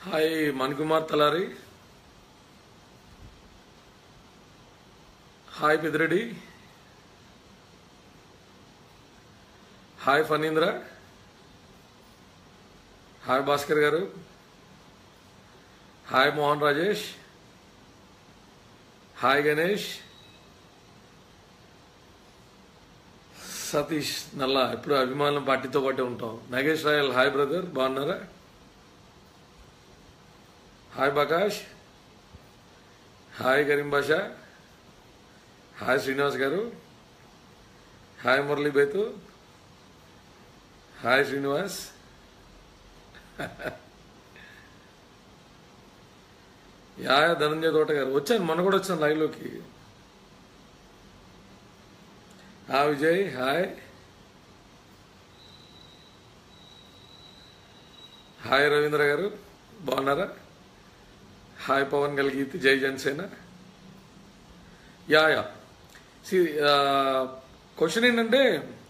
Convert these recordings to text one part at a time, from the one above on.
Hi Manikumar Talari hi Pedireddy hi Phanindra hi Bhaskar garu hi Mohan Rajesh hi Ganesh Satish Nalla ఇప్పుడు అభిమానుల పార్టీతో పాటే ఉంటాం నాగేష్ రాయల్ హాయ్ బ్రదర్ బాగున్నారా hi Prakash hi Karim Basha hi Srinivas garu hi Murali Betu hi Srinivas yeah yeah, Dhananjaya Thota garu వచ్చాను మొన్న కూడా వచ్చాను లైవ్లోకి హా విజయ్ హాయ్ హాయ్ రవీంద్ర గారు బాగున్నారా హాయ్ పవన్ గల్గీతి జై Janasena yeah yeah see question ఏంటంటే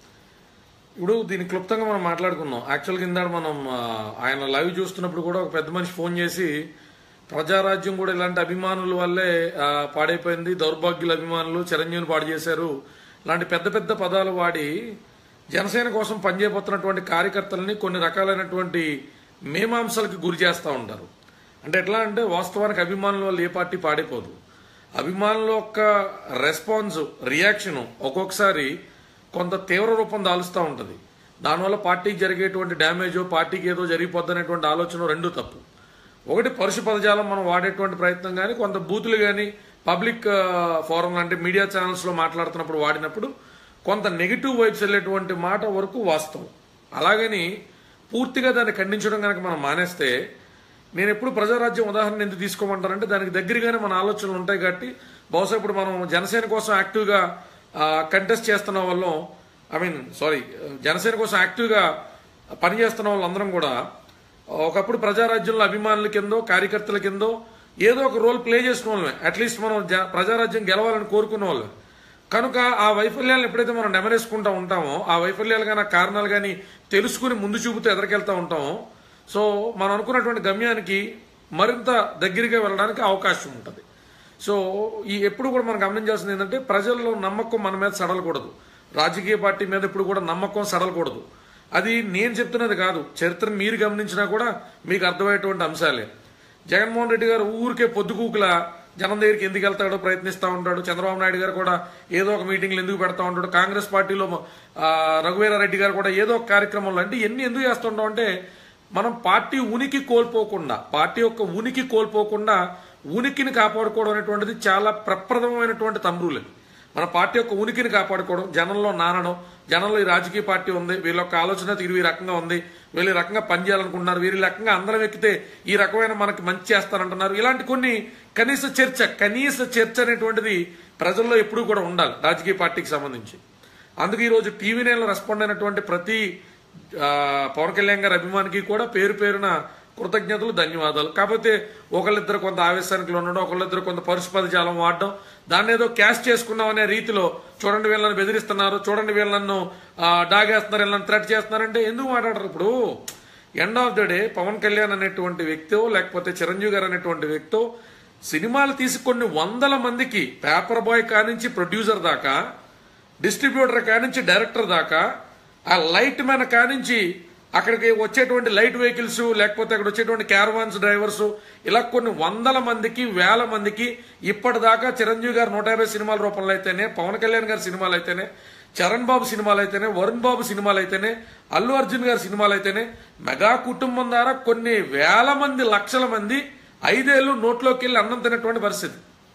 ఇప్పుడు దీని క్లుప్తంగా మనం మాట్లాడుకున్నాం యాక్చువల్గా ఇందాక మనం ఆ, ఆయన లైవ్ చూస్తున్నప్పుడు కూడా ఒక పెద్ద మనిషి ఫోన్ చేసి ప్రజారాజ్యం కూడా ఇలాంటి అభిమానుల వల్లే ఆ, పాడైపోయింది దౌర్భాగ్యుల అభిమానులు చిరంజీవిని పాడు చేశారు ఇలాంటి పెద్ద పెద్ద పదాలు వాడి జనసేన కోసం పనిచేయబోతున్నటువంటి కార్యకర్తలని కొన్ని రకాలైనటువంటి మీమాంసలకి గురి చేస్తూ ఉంటారు అంటే ఎట్లా అంటే వాస్తవానికి అభిమానుల వల్ల ఏ పార్టీ పాడైపోదు అభిమానుల యొక్క రెస్పాన్స్ రియాక్షన్ ఒక్కొక్కసారి కొంత తీవ్ర రూపం దాలుస్తూ ఉంటుంది దానివల్ల పార్టీకి జరిగేటువంటి డ్యామేజో పార్టీకి ఏదో జరిగిపోద్ది అనేటువంటి ఆలోచన రెండు తప్పు ఒకటి పరుషు పదజాలం మనం వాడేటువంటి ప్రయత్నం కానీ కొంత బూతులు కానీ పబ్లిక్ ఫోరం అంటే మీడియా ఛానల్స్లో మాట్లాడుతున్నప్పుడు వాడినప్పుడు కొంత నెగిటివ్ వైబ్స్ వెళ్ళేటువంటి మాట వరకు వాస్తవం అలాగని పూర్తిగా దాన్ని ఖండించడం కనుక మనం మానేస్తే నేను ఎప్పుడు ప్రజారాజ్యం ఉదాహరణ ఎందుకు తీసుకోమంటానంటే దానికి దగ్గరగానే మన ఆలోచనలు ఉంటాయి కాబట్టి బహుశా ఇప్పుడు మనం జనసేన కోసం యాక్టివ్గా కంటెస్ట్ చేస్తున్న వాళ్ళం ఐ మీన్ సారీ జనసేన కోసం యాక్టివ్గా పనిచేస్తున్న వాళ్ళందరం కూడా ఒకప్పుడు ప్రజారాజ్యంలో అభిమానుల కిందో కార్యకర్తల కిందో ఏదో ఒక రోల్ ప్లే చేసిన వాళ్ళమే అట్లీస్ట్ మనం జ- ప్రజారాజ్యం గెలవాలని కోరుకున్న వాళ్ళమే కనుక ఆ వైఫల్యాలను ఎప్పుడైతే మనం నెమరేసుకుంటా ఉంటామో ఆ వైఫల్యాలు కానీ ఆ కారణాలు కానీ తెలుసుకుని ముందు చూపుతూ ఎదరికెళ్తా ఉంటామో సో మనం అనుకున్నటువంటి గమ్యానికి మరింత దగ్గరగా వెళ్ళడానికి అవకాశం ఉంటుంది సో ఈ ఎప్పుడు కూడా మనం గమనించాల్సింది ఏంటంటే ప్రజల్లో నమ్మకం మన మీద సడలకూడదు రాజకీయ పార్టీ మీద ఇప్పుడు కూడా నమ్మకం సడలకూడదు అది నేను చెప్తున్నది కాదు చరిత్రను మీరు గమనించినా కూడా మీకు అర్థమయ్యేటువంటి అంశాలే జగన్మోహన్ రెడ్డి గారు ఊరికే పొద్దుకూకుల జనం దగ్గరికి ఎందుకు వెళ్తాడో ప్రయత్నిస్తూ ఉంటాడు చంద్రబాబు నాయుడు గారు కూడా ఏదో ఒక మీటింగ్లు ఎందుకు పెడతా ఉంటాడు కాంగ్రెస్ పార్టీలో ఆ, రఘువీరారెడ్డి గారు కూడా ఏదో ఒక కార్యక్రమంలో అంటే ఎన్ని ఎందుకు చేస్తుంటాం అంటే మనం పార్టీ ఉనికి కోల్పోకుండా పార్టీ యొక్క ఉనికి కోల్పోకుండా ఉనికిని కాపాడుకోవడం అనేటువంటిది చాలా ప్రప్రదమైనటువంటి తమ్రులు మన పార్టీ యొక్క ఉనికిని కాపాడుకోవడం జనంలో నానడం జనంలో ఈ రాజకీయ పార్టీ ఉంది వీళ్ళ యొక్క ఆలోచన తీరు ఈ రకంగా ఉంది వీళ్ళు ఈ రకంగా పనిచేయాలనుకుంటున్నారు వీరి రకంగా అందరం ఎక్కితే ఈ రకమైన మనకి మంచి చేస్తారంటున్నారు ఇలాంటి కొన్ని కనీస చర్చ కనీస చర్చ అనేటువంటిది ప్రజల్లో ఎప్పుడూ కూడా ఉండాలి రాజకీయ పార్టీకి సంబంధించి అందుకే ఈరోజు టీవీ నైన్లో రెస్పాండ్ అయినటువంటి ప్రతి ఆ, పవన్ కళ్యాణ్ గారి అభిమానికి కూడా పేరు పేరున కృతజ్ఞతలు ధన్యవాదాలు కాకపోతే ఒకళ్ళిద్దరు కొంత ఆవేశానికి ఉండడం ఒకళ్ళిద్దరు కొంత పరుషు జాలం వాడడం దాన్ని ఏదో క్యాష్ చేసుకున్నాం అనే రీతిలో చూడండి వీళ్ళని బెదిరిస్తున్నారు చూడండి వీళ్ళను డాగేస్తున్నారు వీళ్ళని థ్రెట్ చేస్తున్నారంటే ఎందుకు మాట్లాడరు ఇప్పుడు end of the day Pavan Kalyan అనేటువంటి వ్యక్తో లేకపోతే చిరంజీవి గారు అనేటువంటి వ్యక్తో సినిమాలు తీసి కొన్ని వందల మందికి పేపర్ బాయ్ కానించి ప్రొడ్యూసర్ దాకా డిస్ట్రిబ్యూటర్ కానించి డైరెక్టర్ దాకా ఆ లైట్ మ్యాన్ కానించి అక్కడికి వచ్చేటువంటి లైట్ వెహికల్స్ లేకపోతే అక్కడ వచ్చేటువంటి క్యారవాన్స్ డ్రైవర్స్ ఇలా కొన్ని వందల మందికి వేల మందికి ఇప్పటిదాకా చిరంజీవి గారు నూట యాభై సినిమాల రూపంలో అయితేనే పవన్ కళ్యాణ్ గారి సినిమాలు అయితేనే చరణ్ బాబు సినిమాలు అయితేనే వరుణ్ బాబు సినిమాలు అయితేనే అల్లు అర్జున్ గారి సినిమాలు అయితేనే మెగా కుటుంబం ద్వారా కొన్ని వేల మంది లక్షల మంది ఐదేళ్లు నోట్లోకి వెళ్ళి అన్నం తినేటువంటి పరిస్థితి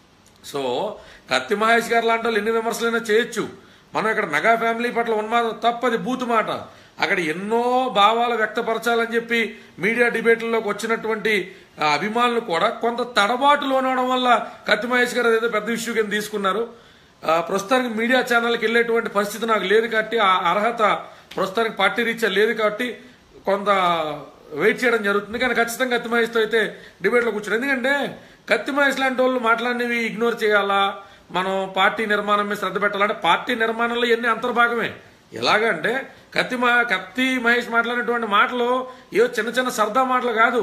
సో కత్తి మహేష్ గారు లాంటి వాళ్ళు ఎన్ని విమర్శలైనా చేయొచ్చు మనం ఇక్కడ మెగా ఫ్యామిలీ పట్ల ఉన్మాదం తప్పది బూతు మాట అక్కడ ఎన్నో భావాలు వ్యక్తపరచాలని చెప్పి మీడియా డిబేట్లలోకి వచ్చినటువంటి ఆ, అభిమానులు కూడా కొంత తడబాటు లోనవడం వల్ల కత్తి మహేష్ గారు ఏదో పెద్ద ఇష్యూ కింద తీసుకున్నారు ఆ, ప్రస్తుతానికి మీడియా ఛానల్కి వెళ్ళేటువంటి పరిస్థితి నాకు లేదు కాబట్టి ఆ అర్హత ప్రస్తుతానికి పార్టీ రీత్యా లేదు కాబట్టి కొంత వెయిట్ చేయడం జరుగుతుంది కానీ ఖచ్చితంగా కత్తి మహేష్తో అయితే డిబేట్లో కూర్చోరు ఎందుకంటే కత్తి మహేష్ లాంటి వాళ్ళు మాట్లాడినవి ఇగ్నోర్ చేయాలా మనం పార్టీ నిర్మాణం మీద శ్రద్ధ పెట్టాలంటే పార్టీ నిర్మాణంలో ఎన్ని అంతర్భాగమే ఎలాగంటే కత్తి మా కత్తి మహేష్ మాట్లాడినటువంటి మాటలు ఏవో చిన్న చిన్న సరదా మాటలు కాదు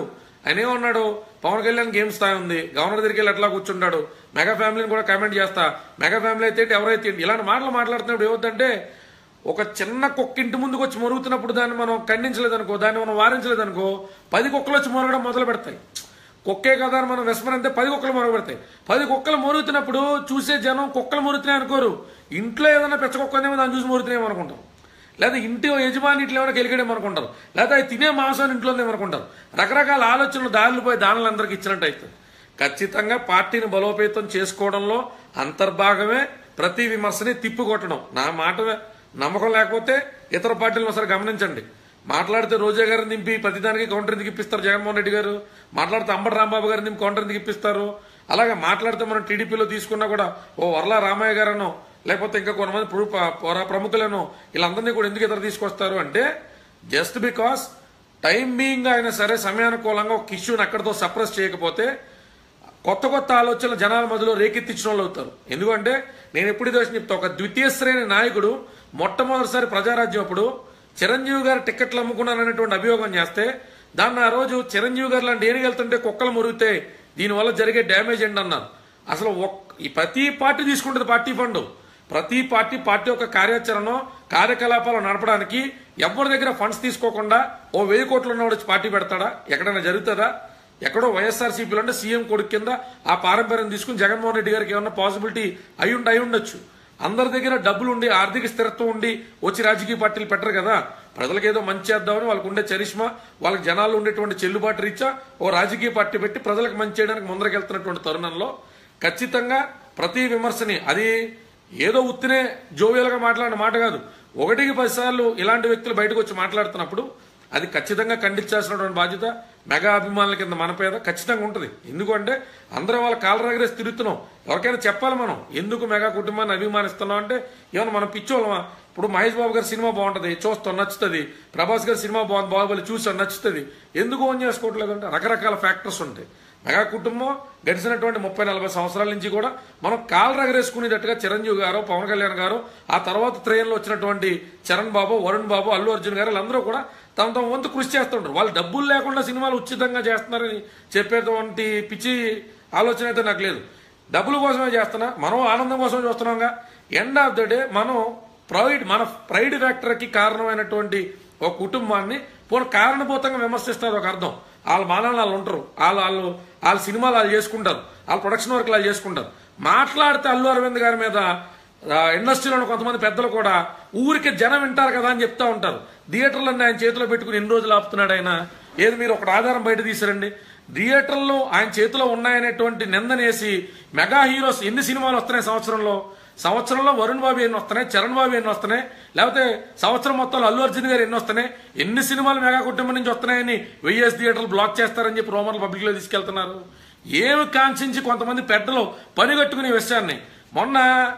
ఆయన ఏమన్నాడు పవన్ కళ్యాణ్ గేమ్ స్థాయి ఉంది గవర్నర్ దగ్గరికి వెళ్ళి ఎట్లా కూర్చుంటాడు మెగా ఫ్యామిలీని కూడా కామెంట్ చేస్తా మెగా ఫ్యామిలీ అయితే ఏంటి, ఎవరైతే ఏంటి ఇలాంటి మాటలు మాట్లాడుతున్నప్పుడు ఏమవుతుందంటే ఒక చిన్న కుక్క ఇంటి ముందుకు వచ్చి మొరుగుతున్నప్పుడు దాన్ని మనం ఖండించలేదనుకో దాన్ని మనం వారించలేదనుకో పది కుక్కలు వచ్చి మొరగడం మొదలు పెడతాయి కుక్కే కదా అని మనం విస్మరంతే పది కుక్కలు మొరగబెడతాయి పది కుక్కలు మొరుగుతున్నప్పుడు చూసే జనం కుక్కలు మొరుగుతున్నాయి అనుకోరు ఇంట్లో ఏదైనా పెచ్చ కుక్క ఉందేమో దాన్ని చూసి మొరుగుతున్నాయేమో అనుకుంటాం లేదా ఇంటి యజమాని ఇంట్లో ఏమైనా గెలిగడేమో అనుకుంటారు లేదా అది తినే మాంసాన్ని ఇంట్లో ఉందేమో అనుకుంటారు రకరకాల ఆలోచనలు దారులు పోయి దానిలో అందరికి ఇచ్చినట్టు అవుతుంది ఖచ్చితంగా పార్టీని బలోపేతం చేసుకోవడంలో అంతర్భాగమే ప్రతి విమర్శని తిప్పికొట్టడం నా మాట నమ్మకం లేకపోతే ఇతర పార్టీలను ఒకసారి గమనించండి మాట్లాడితే రోజా గారిని దింపి ప్రతిదానికి కౌంటర్ ఎందుకు ఇప్పిస్తారు జగన్మోహన్ రెడ్డి గారు మాట్లాడితే అంబటి రాంబాబు గారిని దింపి కౌంటర్ ఎందుకు ఇప్పిస్తారు అలాగే మాట్లాడితే మనం టీడీపీలో తీసుకున్నా కూడా ఓ వర్ల రామయ్య గారనో లేకపోతే ఇంకా కొంతమంది ప్రు- ప- ప్రముఖులను వీళ్ళందరినీ కూడా ఎందుకు ఇతర తీసుకొస్తారు అంటే జస్ట్ బికాస్ టైం బీయింగ్ అయినా సరే సమయానుకూలంగా ఒక ఇష్యూని అక్కడితో సప్రెస్ చేయకపోతే కొత్త కొత్త ఆలోచనలు జనాల మధ్యలో రేకెత్తించిన వాళ్ళు అవుతారు ఎందుకంటే నేను ఎప్పుడు ఇదే విషయం చెప్తా ఒక ద్వితీయ శ్రేణి నాయకుడు మొట్టమొదటిసారి ప్రజారాజ్యం అప్పుడు చిరంజీవి గారు టిక్కెట్లు అమ్ముకున్నారనేటువంటి అభియోగం చేస్తే దాన్ని ఆ రోజు చిరంజీవి గారు లాంటి ఏరిగి వెళ్తుంటే కుక్కలు మురిగితే దీనివల్ల జరిగే డ్యామేజ్ ఏంటి అన్నారు అసలు ఒక్- ఈ ప్రతి పార్టీ తీసుకుంటుంది పార్టీ ఫండ్ ప్రతి పార్టీ పార్టీ యొక్క కార్యాచరణ కార్యకలాపాలు నడపడానికి ఎవరి దగ్గర ఫండ్స్ తీసుకోకుండా ఓ వెయ్యి కోట్లు ఉన్నవాడు వచ్చి పార్టీ పెడతాడా ఎక్కడైనా జరుగుతుందా ఎక్కడో వైఎస్ఆర్సీపీలో అంటే సీఎం కొడుకు కింద ఆ పారంపర్యం తీసుకుని జగన్మోహన్ రెడ్డి గారికి ఏమన్నా పాసిబిలిటీ అయి ఉండి అయి ఉండొచ్చు అందరి దగ్గర డబ్బులు ఉండి ఆర్థిక స్థిరత్వం ఉండి వచ్చి రాజకీయ పార్టీలు పెట్టరు కదా ప్రజలకు ఏదో మంచి చేద్దామని వాళ్ళకు ఉండే చరిష్మా వాళ్ళకి జనాలు ఉండేటువంటి చెల్లుబాటు రీత్యా ఓ రాజకీయ పార్టీ పెట్టి ప్రజలకు మంచి చేయడానికి ముందరకెళ్తున్నటువంటి తరుణంలో ఖచ్చితంగా ప్రతి విమర్శని అది ఏదో ఉత్తినే జోవియల్గా మాట్లాడిన మాట కాదు ఒకటికి పదిసార్లు ఇలాంటి వ్యక్తులు బయటకు వచ్చి మాట్లాడుతున్నప్పుడు అది ఖచ్చితంగా ఖండించాల్సినటువంటి బాధ్యత మెగా అభిమానుల కింద మన పేద ఖచ్చితంగా ఉంటుంది ఎందుకంటే అందరం వాళ్ళ కాళ్ళ రగరేసి తిరుగుతున్నాం ఎవరికైనా చెప్పాలి మనం ఎందుకు మెగా కుటుంబాన్ని అభిమానిస్తున్నాం అంటే ఏమన్నా మనం పిచ్చోళ్ళమా ఇప్పుడు మహేష్ బాబు గారి సినిమా బాగుంటది చూస్తాం నచ్చుతుంది ప్రభాస్ గారి సినిమా బాగుంది బాహుబలి చూసాం నచ్చుతుంది ఎందుకు ఓన్ చేసుకోవట్లేదు అంటే రకరకాల ఫ్యాక్టర్స్ ఉంటాయి మెగా కుటుంబం గడిచినటువంటి ముప్పై నలభై సంవత్సరాల నుంచి కూడా మనం కాలు రగరేసుకునేటట్టుగా చిరంజీవి గారు పవన్ కళ్యాణ్ గారు ఆ తర్వాత త్రయంలో వచ్చినటువంటి చరణ్ బాబు వరుణ్ బాబు అల్లు అర్జున్ గారు వీళ్ళందరూ కూడా తమ తమ వంతు కృషి చేస్తుంటారు వాళ్ళు డబ్బులు లేకుండా సినిమాలు ఉచితంగా చేస్తున్నారని చెప్పేటువంటి పిచ్చి ఆలోచన అయితే నాకు లేదు డబ్బుల కోసమే చేస్తున్నా మనం ఆనందం కోసం చూస్తున్నాంగా ఎండ్ ఆఫ్ ద డే మనం ప్రైడ్ మన ప్రైడ్ ఫ్యాక్టర్కి కారణమైనటువంటి ఒక కుటుంబాన్ని పూర్ణ కారణభూతంగా విమర్శిస్తారు ఒక అర్థం వాళ్ళ మానాలు వాళ్ళు ఉంటారు వాళ్ళు వాళ్ళు వాళ్ళ సినిమాలు వాళ్ళు చేసుకుంటారు వాళ్ళ ప్రొడక్షన్ వర్క్ వాళ్ళు చేసుకుంటారు మాట్లాడితే అల్లు అరవింద్ గారి మీద ఆ, ఇండస్ట్రీలో ఉన్న కొంతమంది పెద్దలు కూడా ఊరికి జనం వింటారు కదా అని చెప్తా ఉంటారు థియేటర్లన్నీ ఆయన చేతిలో పెట్టుకుని ఎన్ని రోజులు ఆపుతున్నాడు ఆయన ఏది మీరు ఒకటి ఆధారం బయట తీసారండి థియేటర్లు ఆయన చేతిలో ఉన్నాయనేటువంటి నిందనేసి మెగా హీరోస్ ఎన్ని సినిమాలు వస్తున్నాయి సంవత్సరంలో సంవత్సరంలో వరుణ్ బాబు ఎన్ని వస్తున్నాయి చరణ్ బాబు ఎన్ని వస్తున్నాయి లేకపోతే సంవత్సరం మొత్తంలో అల్లు అర్జున్ గారు ఎన్ని వస్తున్నాయి ఎన్ని సినిమాలు మెగా కుటుంబం నుంచి వస్తున్నాయని వెయ్యేసి థియేటర్లు బ్లాక్ చేస్తారని చెప్పి రోమర్లు పబ్లిక్ లో తీసుకెళ్తున్నారు ఏమి కాంక్షించి కొంతమంది పెద్దలు పని కట్టుకునే విషయాన్ని మొన్న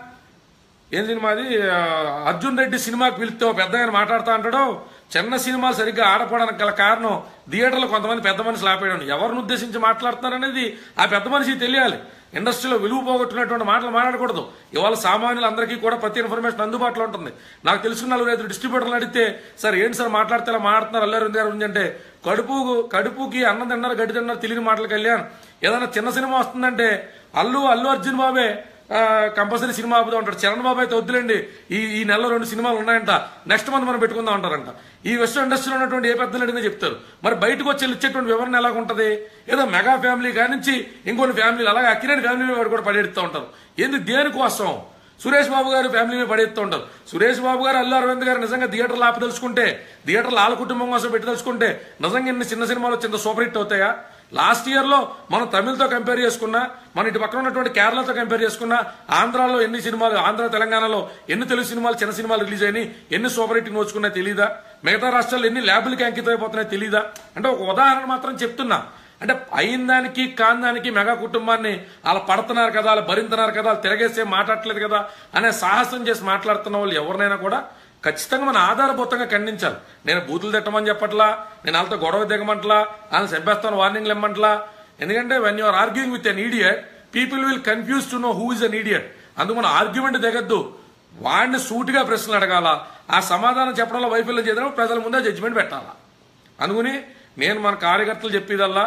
ఏం సినిమా అది ఆ, అర్జున్ రెడ్డి సినిమాకి పిలిస్తే ఓ పెద్ద ఆయన మాట్లాడుతూ అంటాడు చిన్న సినిమాలు సరిగ్గా ఆడపడానికి గల కారణం థియేటర్లో కొంతమంది పెద్ద మనుషులు ఆపేయడం ఎవరిని ఉద్దేశించి మాట్లాడుతున్నారు అనేది ఆ పెద్ద మనిషికి తెలియాలి ఇండస్ట్రీలో విలువ పోగొట్టుకున్నటువంటి మాటలు మాట్లాడకూడదు ఇవాళ సామాన్యులందరికీ కూడా ప్రతి ఇన్ఫర్మేషన్ అందుబాటులో ఉంటుంది నాకు తెలుసుకున్న నలుగురు ఐదు డిస్ట్రిబ్యూటర్లు అడిగితే సార్ ఏంటి సార్ మాట్లాడితే ఇలా మాట్లాడుతున్నారు అల్లరి గారు గురించి అంటే కడుపు కడుపుకి అన్నం తిన్నారు గడ్డి తిన్నారు తెలియని మాటలు కళ్యాణ్ ఏదైనా చిన్న సినిమా వస్తుందంటే అల్లు అల్లు అర్జున్ బాబే కంపల్సరీ సినిమా ఆపుతూ ఉంటాడు చరణ్ బాబు అయితే వద్దులేండి ఈ ఈ నెలలో రెండు సినిమాలు ఉన్నాయంట నెక్స్ట్ మంత్ మనం పెట్టుకుందాం అంటారంట ఈ వెస్ట్ ఇండస్ట్రీలో ఉన్నటువంటి ఏ పెద్దలు అడిగినా చెప్తారు మరి బయటకు వచ్చి ఇచ్చేటువంటి వివరణ ఎలా ఉంటది ఏదో మెగా ఫ్యామిలీ కానించి ఇంకొన్ని ఫ్యామిలీలు అలాగే అక్కినేని ఫ్యామిలీ వాడు కూడా పడేడుతూ ఉంటారు ఏంది దేనికోసం సురేష్ బాబు గారు ఫ్యామిలీ మీద పడేస్తూ ఉంటారు సురేష్ బాబు గారు అల్లు అరవింద్ గారు నిజంగా థియేటర్లు ఆపదలుచుకుంటే థియేటర్లు వాళ్ళ కుటుంబం కోసం పెట్టదలుచుకుంటే నిజంగా ఇన్ని చిన్న సినిమాలు చిన్న సూపర్ హిట్ అవుతాయా లాస్ట్ ఇయర్ లో మనం తమిళ్తో కంపేర్ చేసుకున్నా మన ఇటు పక్కన ఉన్నటువంటి కేరళతో కంపేర్ చేసుకున్నా ఆంధ్రాలో ఎన్ని సినిమాలు ఆంధ్ర తెలంగాణలో ఎన్ని తెలుగు సినిమాలు చిన్న సినిమాలు రిలీజ్ అయినాయి ఎన్ని సూపర్ హిట్ నోచుకున్నా తెలీదా మిగతా రాష్ట్రాల్లో ఎన్ని ల్యాబులకి అంకితం అయిపోతున్నాయి తెలీదా అంటే ఒక ఉదాహరణ మాత్రం చెప్తున్నా అంటే అయిన దానికి కాని దానికి మెగా కుటుంబాన్ని అలా పడుతున్నారు కదా అలా భరింతున్నారు కదా వాళ్ళు తిరగేసే మాట్లాడట్లేదు కదా అనే సాహసం చేసి మాట్లాడుతున్న వాళ్ళు ఎవరినైనా కూడా ఖచ్చితంగా మన ఆధారభూతంగా ఖండించాలి నేను బూతులు తిట్టమని చెప్పట్లా నేను వాళ్ళతో గొడవ దిగమంటలా వాళ్ళని చంపేస్తాను వార్నింగ్లు ఇమ్మంటలా ఎందుకంటే when you're arguing with an idiot people will confuse to know who is an idiot అందుకు మన ఆర్గ్యుమెంట్ దిగద్దు వాడిని సూటిగా ప్రశ్నలు అడగాల ఆ సమాధానం చెప్పడంలో వైఫల్యం చేద్దాం ప్రజల ముందే జడ్జిమెంట్ పెట్టాలా అనుకుని నేను మన కార్యకర్తలు చెప్పేదల్లా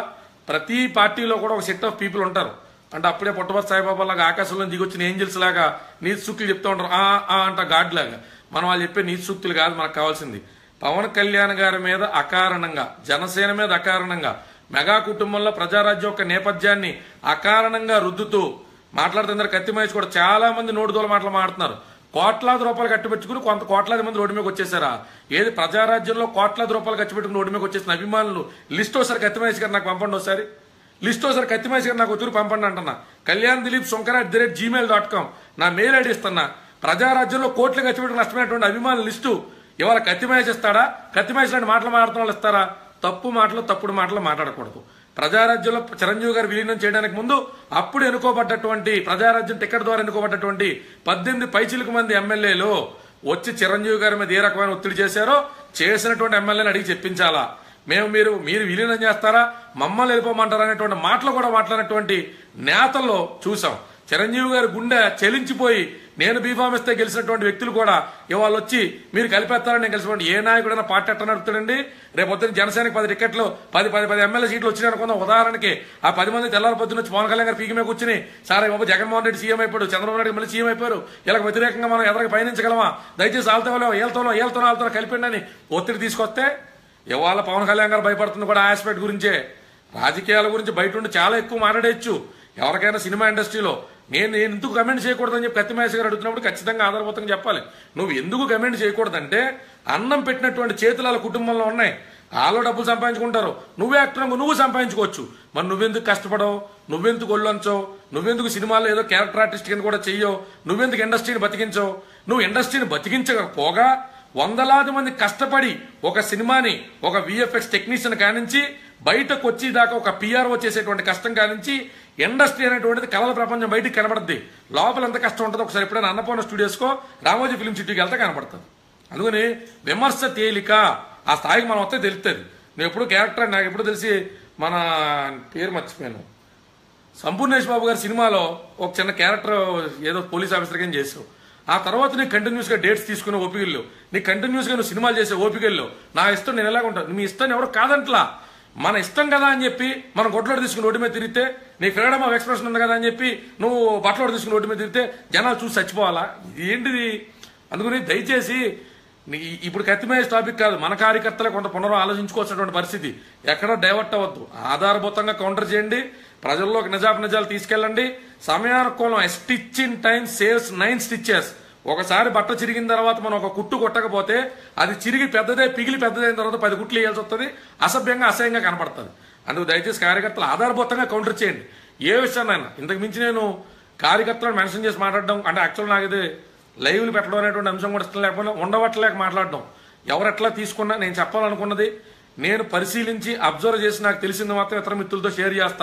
ప్రతి పార్టీలో కూడా ఒక సెట్ ఆఫ్ పీపుల్ ఉంటారు అంటే అప్పుడే పుట్టపర్తి సాయిబాబా లాగా ఆకాశంలో దిగొచ్చిన ఏంజిల్స్ లాగా నీతి సూక్తులు చెప్తూ ఉంటారు ఆ ఆ అంట గాడ్ లాగా మనం వాళ్ళు చెప్పే నీతి సూక్తులు కాదు మనకు కావాల్సింది పవన్ కళ్యాణ్ గారి మీద అకారణంగా జనసేన మీద అకారణంగా మెగా కుటుంబంలో ప్రజారాజ్యం యొక్క నేపథ్యాన్ని అకారణంగా రుద్దుతూ మాట్లాడుతున్నారు కత్తి మహేష్ కూడా చాలా మంది నోటుదోల మాటలు మాట్లాడుతున్నారు కోట్లాది రూపాయలు కట్టిపెట్టుకుని కొంత కోట్లాది మంది రోడ్డు మీదకి వచ్చేసారా ఏది ప్రజారాజ్యంలో కోట్లాది రూపాయలు ఖర్చు పెట్టుకుని రోడ్డు మీదకి వచ్చేసిన అభిమానులు లిస్ట్ ఒకసారి కత్తి మహేష్ గారు నాకు పంపండి ఒకసారి లిస్ట్ ఒకసారి కత్తి మహేష్ గారు నాకు ఒత్తురు పంపండి అంటున్నా Kalyan Dilip Shankar at the rate Gmail dot com నా మెయిల్ ఐడి ఇస్తున్నా ప్రజారాజ్యంలో కోట్లు ఖర్చు పెట్టుకుని నష్టమైనటువంటి అభిమానుల లిస్టు ఇవాళ కత్తి మహేష్ ఇస్తాడా కత్తి మహేష్ లాంటి మాటలు మాట్లాడుతున్న వాళ్ళు ఇస్తారా తప్పు మాటలు తప్పుడు మాటలు మాట్లాడకూడదు ప్రజారాజ్యంలో చిరంజీవి గారు విలీనం చేయడానికి ముందు అప్పుడు ఎన్నుకోబడ్డటువంటి ప్రజారాజ్యం టికెట్ ద్వారా ఎన్నుకోబడ్డటువంటి పద్దెనిమిది పైచిలకు మంది ఎమ్మెల్యేలు వచ్చి చిరంజీవి గారి మీద ఏ రకమైన ఒత్తిడి చేశారో చేసినటువంటి ఎమ్మెల్యేని అడిగి చెప్పించాలా మేము మీరు మీరు విలీనం చేస్తారా మమ్మల్ని వెళ్ళిపోమంటారా అనేటువంటి మాటలు కూడా మాట్లాడినటువంటి నేతల్లో చూసాం చిరంజీవి గారి గుండె చెలించిపోయి నేను బీఫామ్ ఇస్తే గెలిచినటువంటి వ్యక్తులు కూడా ఇవాళ వచ్చి మీరు కలిపేస్తారని నేను కలిసిపోండి ఏ నాయకుడైనా పార్టీ ఎట్లా నడుపుతాడండి రేపు పొద్దున్న జనసేనకి పది టికెట్లు పది పది పది ఎమ్మెల్యే సీట్లు వచ్చినాయి అనుకుందాం ఉదాహరణకి ఆ పది మంది తెల్లారి పొద్దున్న వచ్చి పవన్ కళ్యాణ్ గారు పీకి మీద కూర్చుని సార్ బాబు జగన్మోహన్ రెడ్డి సీఎం అయిపోయాడు చంద్రబాబు నాయుడు మళ్ళీ సీఎం అయిపోయారు ఇలా వ్యతిరేకంగా మనం ఎదరికి పయనించగలమా దయచేసి ఆల్తో ఏళ్తానో ఏళ్తానో ఆల్తానో కలిపిండి అని ఒత్తిడి తీసుకొస్తే ఇవాళ పవన్ కళ్యాణ్ గారు భయపడుతుంది కూడా ఆ ఆస్పెక్ట్ గురించే రాజకీయాల గురించి బయట ఉండి చాలా ఎక్కువ మాట్లాడేయచ్చు ఎవరికైనా సినిమా ఇండస్ట్రీలో నేను నేను ఎందుకు కమెంట్ చేయకూడదని చెప్పి కత్తి మహేష్ గారు అడుగుతున్నప్పుడు ఖచ్చితంగా ఆధారభూతంగా చెప్పాలి నువ్వు ఎందుకు కమెంట్ చేయకూడదంటే అన్నం పెట్టినటువంటి చేతులు వాళ్ళ కుటుంబంలో ఉన్నాయి వాళ్ళు డబ్బులు సంపాదించుకుంటారు నువ్వే యాక్టర్ నువ్వు సంపాదించుకోవచ్చు మరి నువ్వెందుకు కష్టపడవు నువ్వెందుకు ఒళ్ళొంచో నువ్వెందుకు సినిమాలో ఏదో క్యారెక్టర్ ఆర్టిస్ట్ కింద కూడా చెయ్యో నువ్వెందుకు ఇండస్ట్రీని బతికించవు నువ్వు ఇండస్ట్రీని బతికించకపోగా వందలాది మంది కష్టపడి ఒక సినిమాని ఒక విఎఫ్ఎక్స్ టెక్నీషియన్ కానించి బయటకు వచ్చి దాకా ఒక పిఆర్ఓ చేసేటువంటి కష్టం కానించి ఇండస్ట్రీ అనేటువంటిది కళల ప్రపంచం బయటికి కనబడుద్ది లోపల ఎంత కష్టం ఉంటుందో ఒకసారి ఎప్పుడైనా అన్నపూర్ణ స్టూడియోస్కో రామోజీ ఫిల్మ్ సిటీకి వెళ్తే కనబడుతుంది అందుకని విమర్శ తేలిక ఆ స్థాయికి మనం వస్తే తెలుస్తుంది నేను ఎప్పుడు క్యారెక్టర్ నాకు ఎప్పుడు తెలిసి మన పేరు మర్చిపోయాను సంపూర్ణేష్ బాబు గారి సినిమాలో ఒక చిన్న క్యారెక్టర్ ఏదో పోలీస్ ఆఫీసర్ కింద చేసావు ఆ తర్వాత నీకు కంటిన్యూస్ గా డేట్స్ తీసుకునే ఓపికల్లో నీకు కంటిన్యూస్ గా నువ్వు సినిమాలు చేసే ఓపికల్లో నా ఇష్టం నేను ఎలాగ ఉంటాను మీ ఇష్టం ఎవరు కాదంట్లా మన ఇష్టం కదా అని చెప్పి మనం గొడ్లోడు తీసుకుని రోడ్డు మీద తిరిగితే నీకు ఫ్రీడమ్ ఆఫ్ ఎక్స్ప్రెషన్ ఉంది కదా అని చెప్పి నువ్వు బట్టలోడు తీసుకుని రోడ్డు మీద తిరిగితే జనాలు చూసి చచ్చిపోవాలా ఇది ఏంటిది అందుకని దయచేసి నీ- ఇప్పుడు కత్తిమేజ్ టాపిక్ కాదు మన కార్యకర్తలే కొంత పునరు ఆలోచించుకోవాల్సినటువంటి పరిస్థితి ఎక్కడ డైవర్ట్ అవ్వద్దు ఆధారభూతంగా కౌంటర్ చేయండి ప్రజల్లోకి నిజాపు నిజాలు తీసుకెళ్ళండి సమయానుకూలం stitch in time saves nine stitches ఒకసారి బట్ట చిరిగిన తర్వాత మనం ఒక కుట్టు కొట్టకపోతే అది చిరిగి పెద్దదే పిగిలి పెద్దదైన తర్వాత పది కుట్లు వేయాల్సి వస్తుంది అసభ్యంగా అసహ్యంగా కనపడుతుంది అందుకు దయచేసి కార్యకర్తలు ఆధారభూతంగా కౌంటర్ చేయండి ఏ విషయాన్నైనా ఇంతకు మించి నేను కార్యకర్తలను మెన్షన్ చేసి మాట్లాడడం అంటే యాక్చువల్ నాకు ఇది లైవ్లు పెట్టడం అనేటువంటి అంశం కూడా ఇష్టం లేకపోయినా ఉండవట్లేక మాట్లాడడం ఎవరు ఎట్లా తీసుకున్నా నేను చెప్పాలనుకున్నది నేను పరిశీలించి అబ్జర్వ్ చేసి నాకు తెలిసింది మాత్రం ఇతర మిత్రులతో షేర్ చేస్తా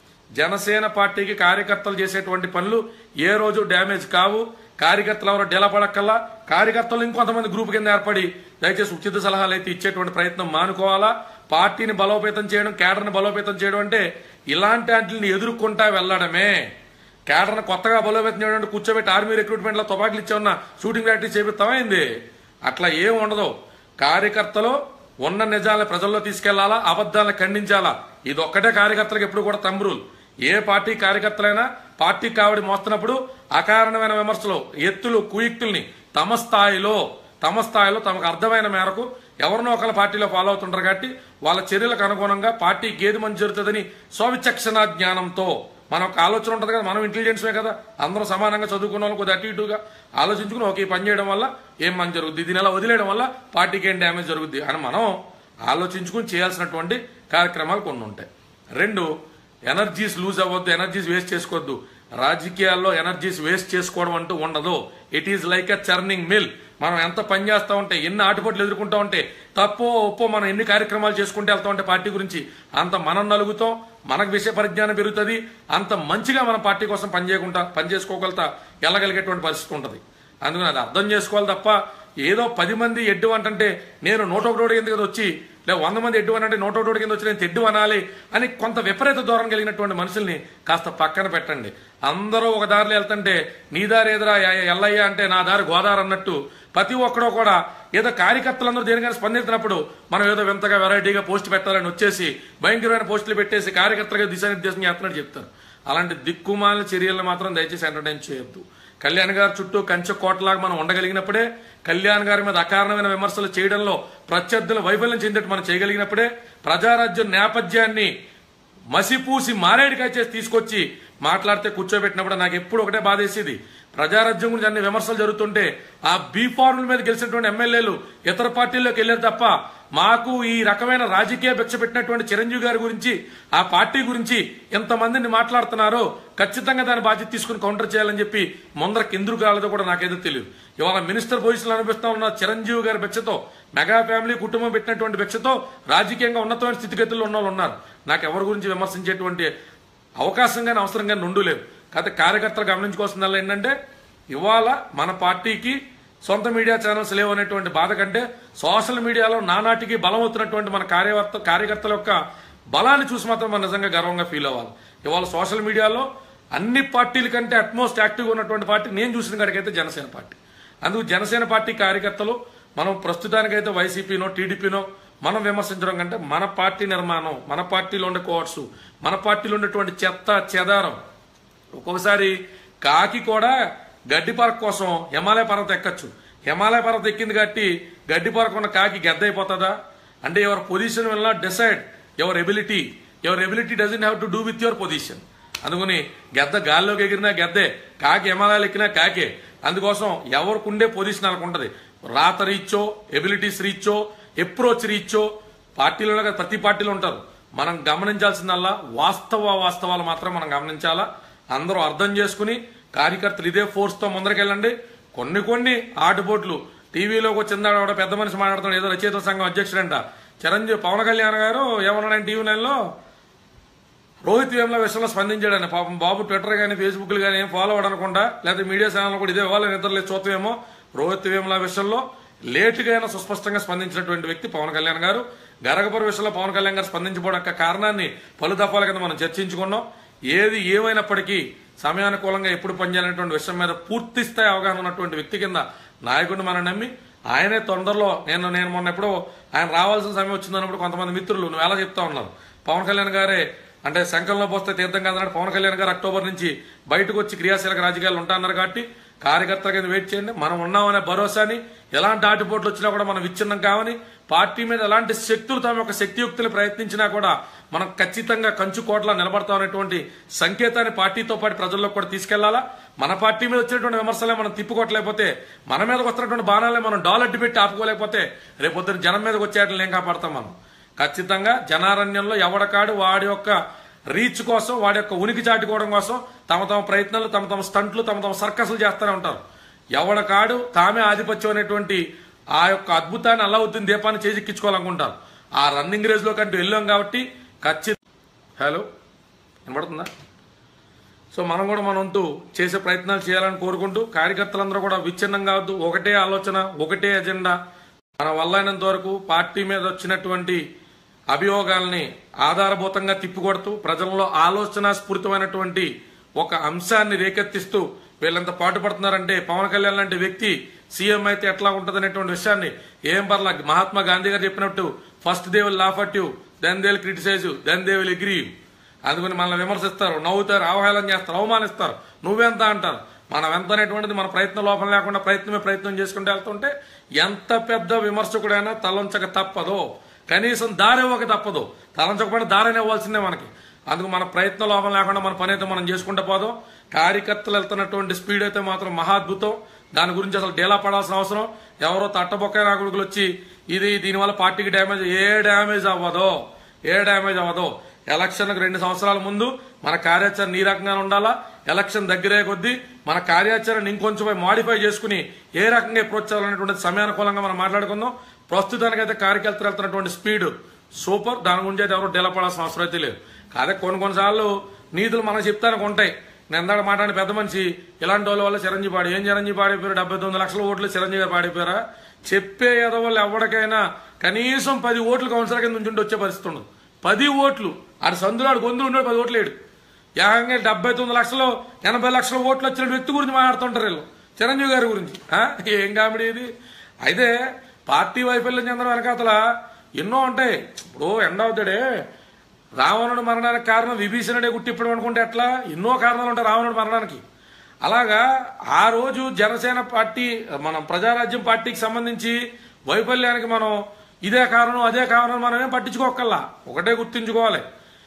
జనసేన పార్టీకి కార్యకర్తలు చేసేటువంటి పనులు ఏ రోజు డ్యామేజ్ కావు కార్యకర్తలు ఎవరు డెలపడక్కల్లా కార్యకర్తలు ఇంకొంతమంది గ్రూప్ కింద ఏర్పడి దయచేసి ఉచిత సలహాలు అయితే ఇచ్చేటువంటి ప్రయత్నం మానుకోవాలా పార్టీని బలోపేతం చేయడం కేడర్ని బలోపేతం చేయడం అంటే ఇలాంటి వాటిని ఎదుర్కొంటా వెళ్ళడమే కేడర్ని కొత్తగా బలోపేతం చేయడం అంటే కూర్చోబెట్టి ఆర్మీ రిక్రూట్మెంట్ లో తుపాకులు ఇచ్చామన్న షూటింగ్ ప్రాక్టీస్ చేపిస్తామైంది అట్లా ఏం ఉండదు కార్యకర్తలు ఉన్న నిజాలను ప్రజల్లో తీసుకెళ్లాలా అబద్ధాలను ఖండించాలా ఇది ఒక్కటే కార్యకర్తలకు ఎప్పుడు కూడా తమ్మురులు ఏ పార్టీ కార్యకర్తలైనా పార్టీ కావడి మోస్తున్నప్పుడు అకారణమైన విమర్శలు ఎత్తులు కుయుక్తుల్ని తమ స్థాయిలో తమ స్థాయిలో తమకు అర్థమైన మేరకు ఎవరినో ఒకళ్ళ పార్టీలో ఫాలో అవుతుంటారు కాబట్టి వాళ్ళ చర్యలకు అనుగుణంగా పార్టీ గేది మంచి జరుగుతుందని స్వవిచక్షణ జ్ఞానంతో మన ఒక ఆలోచన ఉంటుంది కదా మనం ఇంటెలిజెన్స్మే కదా అందరం సమానంగా చదువుకున్న వాళ్ళు కొద్దిగా అటు ఇటుగా ఆలోచించుకుని ఓకే ఈ పని చేయడం వల్ల ఏం మంచి జరుగుద్ది దీని అలా వదిలేయడం వల్ల పార్టీకి ఏం డ్యామేజ్ జరుగుద్ది అని మనం ఆలోచించుకుని చేయాల్సినటువంటి కార్యక్రమాలు కొన్ని ఉంటాయి రెండు ఎనర్జీస్ లూజ్ అవ్వద్దు ఎనర్జీస్ వేస్ట్ చేసుకోవద్దు రాజకీయాల్లో ఎనర్జీస్ వేస్ట్ చేసుకోవడం అంటూ ఉండదు it is like a churning mill మనం ఎంత పని చేస్తా ఉంటే ఎన్ని ఆటుపోట్లు ఎదుర్కొంటా ఉంటే తప్పో ఒప్పో మనం ఎన్ని కార్యక్రమాలు చేసుకుంటూ వెళ్తా ఉంటే పార్టీ గురించి అంత మనం నలుగుతాం మనకు విషయ పరిజ్ఞానం పెరుగుతుంది అంత మంచిగా మన పార్టీ కోసం పనిచేయకుండా పని చేసుకోగలుగుతా వెళ్ళగలిగేటువంటి పరిస్థితి ఉంటుంది అందుకని అది అర్థం చేసుకోవాలి తప్ప ఏదో పది మంది ఎడ్డు అంటుంటే నేను నూట ఒకటి కింద కదా వచ్చి లేదా వంద మంది ఎడ్డు అంటే నూట ఒకటి కింద వచ్చి నేను తెడ్డు అనాలి అని కొంత విపరీత దూరం కలిగినటువంటి మనుషుల్ని కాస్త పక్కన పెట్టండి అందరూ ఒక దారిలో వెళ్తుంటే నీ దారి ఎదురా ఎల్లయ్య అంటే నా దారి గోదావరి అన్నట్టు ప్రతి ఒక్కడో కూడా ఏదో కార్యకర్తలందరూ దేనికైనా స్పందించినప్పుడు మనం ఏదో వింతగా వెరైటీగా పోస్ట్ పెట్టాలని వచ్చేసి భయంకరమైన పోస్టులు పెట్టేసి కార్యకర్తలుగా దిశానిర్దేశం చేస్తున్నట్టు చెప్తారు అలాంటి దిక్కుమాలిన చర్యలను మాత్రం దయచేసి ఎంటర్టైన్ చేయొద్దు కళ్యాణ్ గారి చుట్టూ కంచె కోటలాగా మనం ఉండగలిగినప్పుడే కళ్యాణ్ గారి మీద అకారణమైన విమర్శలు చేయడంలో ప్రత్యర్థుల వైఫల్యం చెందేట్టు మనం చేయగలిగినప్పుడే ప్రజారాజ్యం నేపథ్యాన్ని మసిపూసి మారేడికాయ చేసి తీసుకొచ్చి మాట్లాడితే కూర్చోబెట్టినప్పుడు నాకు ఎప్పుడు ఒకటే బాధేసేది ప్రజారాజ్యం గురించి అన్ని విమర్శలు జరుగుతుంటే ఆ బీ ఫార్ముల మీద గెలిచినటువంటి ఎమ్మెల్యేలు ఇతర పార్టీల్లోకి వెళ్ళారు తప్ప మాకు ఈ రకమైన రాజకీయ భిక్ష పెట్టినటువంటి చిరంజీవి గారి గురించి ఆ పార్టీ గురించి ఎంతమందిని మాట్లాడుతున్నారో ఖచ్చితంగా దాని బాధ్యత తీసుకుని కౌంటర్ చేయాలని చెప్పి ముందర కిందుకు కాలేదో కూడా నాకేదో తెలియదు ఇవాళ మినిస్టర్ పొజిషన్లో అనిపిస్తా ఉన్న చిరంజీవి గారి భిక్షతో మెగా ఫ్యామిలీ కుటుంబం పెట్టినటువంటి భిక్షతో రాజకీయంగా ఉన్నతమైన స్థితిగతుల్లో ఉన్న వాళ్ళు ఉన్నారు నాకు ఎవరి గురించి విమర్శించేటువంటి అవకాశం కానీ అవసరం కానీ రెండు లేవు కాకపోతే కార్యకర్తలు గమనించుకోవాల్సిందల్లా ఏంటంటే ఇవాళ మన పార్టీకి సొంత మీడియా ఛానల్స్ లేవు అనేటువంటి బాధ కంటే సోషల్ మీడియాలో నానాటికి బలం అవుతున్నటువంటి మన కార్యకర్త కార్యకర్తల యొక్క బలాన్ని చూసి మాత్రం మనం నిజంగా గర్వంగా ఫీల్ అవ్వాలి ఇవాళ సోషల్ మీడియాలో అన్ని పార్టీల కంటే అట్మోస్ట్ యాక్టివ్గా ఉన్నటువంటి పార్టీ నేను చూసిన కాడికైతే జనసేన పార్టీ అందుకు జనసేన పార్టీ కార్యకర్తలు మనం ప్రస్తుతానికైతే వైసీపీనో టీడీపీనో మనం విమర్శించడం కంటే మన పార్టీ నిర్మాణం మన పార్టీలో ఉండే కోర్సు మన పార్టీలో ఉండేటువంటి చెత్త చెదారం ఒక్కొక్కసారి కాకి కూడా గడ్డి పరక కోసం హిమాలయ పర్వతం ఎక్కచ్చు హిమాలయ పర్వతం ఎక్కింది కాబట్టి గడ్డి పరక ఉన్న కాకి గెద్ద అయిపోతుందా అంటే ఎవరి position will not decide your ability your ability doesn't have to do with your position అందుకని గెద్ద గాల్లోకి ఎగిరినా గెద్దే కాకి హిమాలయాలు ఎక్కినా కాకే అందుకోసం ఎవరికి ఉండే పొజిషన్ వాళ్ళకు ఉంటది రాత రీచో ఎబిలిటీస్ రీచో అప్రోచ్ రీచో పార్టీలో కాదు, ప్రతి పార్టీలో ఉంటారు మనం గమనించాల్సిందల్లా వాస్తవ వాస్తవాలు మాత్రం మనం గమనించాలా అందరూ అర్థం చేసుకుని కార్యకర్తలు ఇదే ఫోర్స్ తో ముందరకెళ్ళండి కొన్ని కొన్ని ఆటుపోట్లు టీవీలోకి వచ్చిందాడు ఒక పెద్ద మనిషి మాట్లాడుతున్నాడు ఏదో రచయితల సంఘం అధ్యక్షుడంట చిరంజీవి పవన్ కళ్యాణ్ గారు ఏమన్నాడు టీవీ నైన్లో రోహిత్ వేముల విషయంలో స్పందించాడని పాపం బాబు ట్విట్టర్ కానీ ఫేస్బుక్ కానీ ఏం ఫాలో అవ్వడనుకుండా లేదా మీడియా ఛానల్ కూడా ఇదే వాళ్ళ నిద్రలేదు చూస్తామేమో రోహిత్ వేముల విషయంలో లేటుగా అయినా సుస్పష్టంగా స్పందించినటువంటి వ్యక్తి పవన్ కళ్యాణ్ గారు గరగపుర విషయంలో పవన్ కళ్యాణ్ గారు స్పందించబోవడం యొక్క కారణాన్ని పలు దఫాల కింద మనం చర్చించుకున్నాం ఏది ఏమైనప్పటికీ సమయానుకూలంగా ఎప్పుడు పనిచేయాలనేటువంటి విషయం మీద పూర్తి స్థాయి అవగాహన ఉన్నటువంటి వ్యక్తి కింద నాయకుడిని మనం నమ్మి ఆయనే తొందరలో నేను నేను మొన్న ఎప్పుడో ఆయన రావాల్సిన సమయం వచ్చిందన్నప్పుడు కొంతమంది మిత్రులు నువ్వు ఎలా చెప్తా ఉన్నారు పవన్ కళ్యాణ్ గారే అంటే శంఖంలో పోస్తే తీర్థం కాదన్నాడు పవన్ కళ్యాణ్ గారు అక్టోబర్ నుంచి బయటకు వచ్చి క్రియాశీలక రాజకీయాలు ఉంటాన్నారు కాబట్టి కార్యకర్తల కింద వెయిట్ చేయండి మనం ఉన్నామనే భరోసాని ఎలాంటి ఆటుపోట్లు వచ్చినా కూడా మనం విచ్ఛిన్నం కావని పార్టీ మీద ఎలాంటి శక్తులు తమ యొక్క శక్తియుక్తులు ప్రయత్నించినా కూడా మనం ఖచ్చితంగా కంచుకోట్ల నిలబడతామనేటువంటి సంకేతాన్ని పార్టీతో పాటు ప్రజల్లో కూడా తీసుకెళ్లాలా మన పార్టీ మీద వచ్చినటువంటి విమర్శలే మనం తిప్పుకోవట్లేకపోతే మన మీదకి వస్తున్నటువంటి బాణాలే మనం డాలర్ పెట్టి ఆపుకోలేకపోతే రేపొద్దున జనం మీదకి వచ్చేటట్లు ఏం కాపాడతాం మనం ఖచ్చితంగా జనారణ్యంలో ఎవడకాడు వాడి యొక్క రీచ్ కోసం వాడి యొక్క ఉనికి చాటుకోవడం కోసం తమ తమ ప్రయత్నాలు తమ తమ స్టంట్లు తమ తమ సర్కస్లు చేస్తూనే ఉంటారు ఎవడకాడు తామే ఆధిపత్యం అనేటువంటి ఆ యొక్క అద్భుతాన్ని అల్లావుద్దీన్ దీపాన్ని చేజిక్కించుకోవాలనుకుంటారు ఆ రన్నింగ్ రేస్ లో కంటూ వెళ్ళాం కాబట్టి ఖచ్చితంగా హలో వినపడుతుందా సో మనం కూడా మన వంతు చేసే ప్రయత్నాలు చేయాలని కోరుకుంటూ కార్యకర్తలందరూ కూడా విచ్ఛిన్నం కావద్దు ఒకటే ఆలోచన ఒకటే ఎజెండా మన వల్ల అయినంత వరకు పార్టీ మీద వచ్చినటువంటి అభియోగాల్ని ఆధారభూతంగా తిప్పికొడుతూ ప్రజల్లో ఆలోచన స్ఫూరితమైనటువంటి ఒక అంశాన్ని రేకెత్తిస్తూ వీళ్ళంత పాటుపడుతున్నారంటే పవన్ కళ్యాణ్ లాంటి వ్యక్తి సీఎం అయితే ఎట్లా ఉంటదనేటువంటి విషయాన్ని ఏం పర్లా మహాత్మా గాంధీ గారు చెప్పినట్టు first they will laugh at you then they will criticise then they will agree అందుకని మనల్ని విమర్శిస్తారు నవ్వుతారు అవహేళన చేస్తారు అవమానిస్తారు నువ్వెంత అంటారు మనం ఎంత అనేటువంటిది మన ప్రయత్నం లోపం లేకుండా ప్రయత్నమే ప్రయత్నం చేసుకుంటూ వెళ్తుంటే ఎంత పెద్ద విమర్శకుడైనా తలంచక తప్పదు కనీసం దారివ్వక తప్పదు తలంచకపోయినా దారిని ఇవ్వాల్సిందే మనకి అందుకు మన ప్రయత్నం లోపం లేకుండా మన పని అయితే మనం చేసుకుంటూ పోదాం కార్యకర్తలు వెళ్తున్నటువంటి స్పీడ్ అయితే మాత్రం మహాద్భుతం దాని గురించి అసలు డేలా పడాల్సిన అవసరం ఎవరో తట్టబొక్క నాకుడుకులు వచ్చి ఇది దీనివల్ల పార్టీకి డ్యామేజ్ ఏ డ్యామేజ్ అవ్వదో ఏ డ్యామేజ్ అవ్వదో ఎలక్షన్కి రెండు సంవత్సరాల ముందు మన కార్యాచరణ ఈ రకంగా ఉండాలా ఎలక్షన్ దగ్గరే కొద్దీ మన కార్యాచరణ ఇంకొంచెం మాడిఫై చేసుకుని ఏ రకంగా అప్రోచ్ చేయాలనేటువంటి సమయానుకూలంగా మనం మాట్లాడుకుందాం ప్రస్తుతానికైతే కార్యకర్తలు వెళ్తున్నటువంటి స్పీడ్ సూపర్ దాని గురించి అయితే ఎవరు డెలపడాల్సిన అవసరం అయితే లేదు కాదే కొన్ని కొన్నిసార్లు నీతులు మనం చెప్తానికి ఉంటాయి నేను ఎందాక మాట్లాడిన పెద్ద మనిషి ఇలాంటి వాళ్ళ వల్ల చిరంజీవి పాడి ఏం చిరంజీవి పాడిపోయారు డెబ్బై తొమ్మిది లక్షల ఓట్లు చిరంజీవి గారు పాడిపోయారా చెప్పే ఎదవాళ్ళు ఎవరికైనా కనీసం పది ఓట్లు కౌన్సిలర్ కింద నుంచి వచ్చే పరిస్థితి ఉండదు పది ఓట్లు ఆడు సందులో ఆడు గొంతులు ఉన్నాడు పది ఓట్లు లేడు ఏకంగా డెబ్బై తొమ్మిది లక్షలు ఎనభై లక్షల ఓట్లు వచ్చిన వ్యక్తి గురించి మాట్లాడుతుంటారు వీళ్ళు చిరంజీవి గారి గురించి ఆ? ఏం కామెడీ ఇది అయితే పార్టీ వైఫల్యం చెందడం వెనకాతల ఎన్నో ఉంటాయి ఇప్పుడు ఎండ్ అవుతాడే రావణుడు మరణానికి కారణం విభీషణుడే గుట్టిప్పడం అనుకుంటే ఎట్లా ఎన్నో కారణాలు ఉంటాయి రావణుడు మరణానికి అలాగా ఆ రోజు జనసేన పార్టీ మనం ప్రజారాజ్యం పార్టీకి సంబంధించి వైఫల్యానికి మనం ఇదే కారణం అదే కారణం మనం ఏం పట్టించుకోకల్లా ఒకటే గుర్తుంచుకోవాలి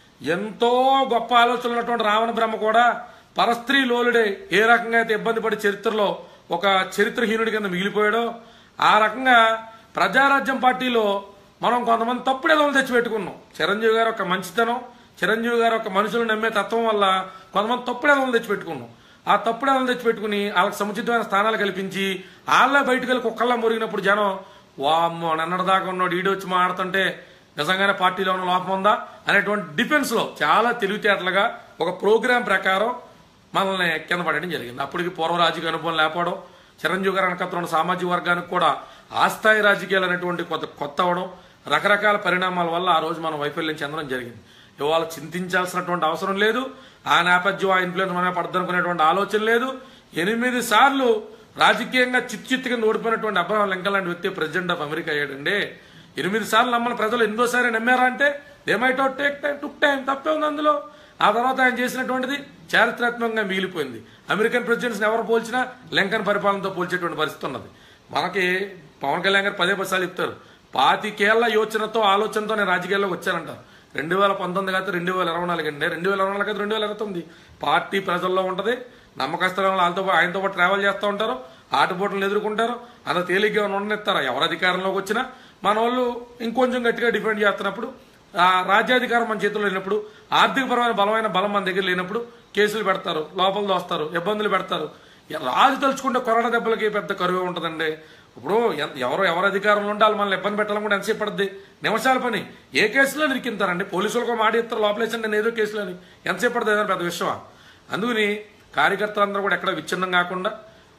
ఎంతో గొప్ప ఆలోచనలు ఉన్నటువంటి రావణ బ్రహ్మ కూడా పరస్త్రీ లోలుడే ఏ రకంగా అయితే ఇబ్బంది పడి చరిత్రలో ఒక చరిత్రహీనుడి కింద మిగిలిపోయాడో ఆ రకంగా ప్రజారాజ్యం పార్టీలో మనం కొంతమంది తప్పుడు ఎదవలు తెచ్చిపెట్టుకున్నాం చిరంజీవి గారు ఒక మంచితనం చిరంజీవి గారు ఒక మనుషులు నమ్మే తత్వం వల్ల కొంతమంది తప్పుడు ఎదవలు తెచ్చిపెట్టుకున్నాం ఆ తప్పుడు ఎదవలు తెచ్చిపెట్టుకుని వాళ్ళకి సముచితమైన స్థానాలు కల్పించి వాళ్ళ బయటకు వెళ్ళి కుక్కల్లా మురిగినప్పుడు జనం వామ్మో నిన్నటిదాకా ఉన్నాడు ఈడు వచ్చి మాడుతుంటే నిజంగానే పార్టీలో ఉన్న లోపం ఉందా అనేటువంటి డిఫెన్స్ లో చాలా తెలివితేటలుగా ఒక ప్రోగ్రాం ప్రకారం మనల్ని కింద పడడం జరిగింది అప్పటికి పూర్వ రాజకీయ అనుభవం లేకపోవడం చిరంజీవి గారి వెనకత్ర ఉన్న సామాజిక వర్గానికి కూడా ఆ స్థాయి రాజకీయాలు అనేటువంటి కొత్త కొత్త అవడం రకరకాల పరిణామాల వల్ల ఆ రోజు మనం వైఫల్యం చెందడం జరిగింది ఇవాళ చింతించాల్సినటువంటి అవసరం లేదు ఆ నేపథ్యం ఆ ఇన్ఫ్లుయెన్స్ మనమే పడుతునుకునేటువంటి ఆలోచన లేదు ఎనిమిది సార్లు రాజకీయంగా చిత్తు కింద ఓడిపోయినటువంటి అబ్రహం లింకన్ లాంటి వ్యక్తి ప్రెసిడెంట్ ఆఫ్ అమెరికా అయ్యాడండి ఎనిమిది సార్లు నమ్మని ప్రజలు ఎనిమిదోసారి నమ్మారా అంటే దేమైటో టేక్ టైం టుక్ టైం తప్పే ఉంది అందులో ఆ తర్వాత ఆయన చేసినటువంటిది చారిత్రాత్మకంగా మిగిలిపోయింది అమెరికన్ ప్రెసిడెంట్స్ ఎవరు పోల్చినా లింకన్ పరిపాలనతో పోల్చేటువంటి పరిస్థితి ఉన్నది మనకి పవన్ కళ్యాణ్ గారు పదే పది సార్లు చెప్తారు పాతికేళ్ల యోచనతో ఆలోచనతో నేను రాజకీయాల్లోకి వచ్చానంటారు రెండు వేల పంతొమ్మిది కాదు రెండు వేల ఇరవై నాలుగు అండి రెండు వేల ఇరవై నాలుగు కాదు రెండు వేల ఇరవై తొమ్మిది పార్టీ ప్రజల్లో ఉంటది నమ్మకస్తుల వాళ్ళతో పా- ఆయనతో పాటు ట్రావెల్ చేస్తూ ఉంటారు ఆటపోట్లను ఎదుర్కొంటారు అంత తేలిగ్గా ఉండనిస్తారా ఎవరు అధికారంలోకి వచ్చినా మన వాళ్ళు ఇంకొంచెం గట్టిగా డిఫెండ్ చేస్తున్నప్పుడు ఆ రాజ్యాధికారం మన చేతుల్లో లేనప్పుడు ఆర్థికపరమైన బలమైన బలం మన దగ్గర లేనప్పుడు కేసులు పెడతారు లోపల దోస్తారు ఇబ్బందులు పెడతారు రాజు తలుచుకుంటే కొరడ దెబ్బలకి పెద్ద కరువే ఉంటుందండి ఇప్పుడు ఎం- ఎవరో ఎవరు అధికారంలో ఉండాలి మనల్ని ఇబ్బంది పెట్టాలని కూడా ఎంతసేపు పడుద్ది నిమిషాల పని ఏ కేసులో నిరికింతారండి పోలీసులకు మాట ఇస్తారు లోపలేసండి నేను ఏదో కేసులో అని ఎంతసేపు పడుతుంది ఏదైనా పెద్ద విషయమా అందుకని కార్యకర్తలందరూ కూడా ఎక్కడ విచ్ఛిన్నం కాకుండా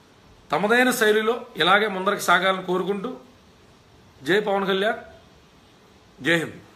తమదైన శైలిలో ఇలాగే ముందరికి సాగాలని కోరుకుంటూ జై పవన్ కళ్యాణ్ జై హింద్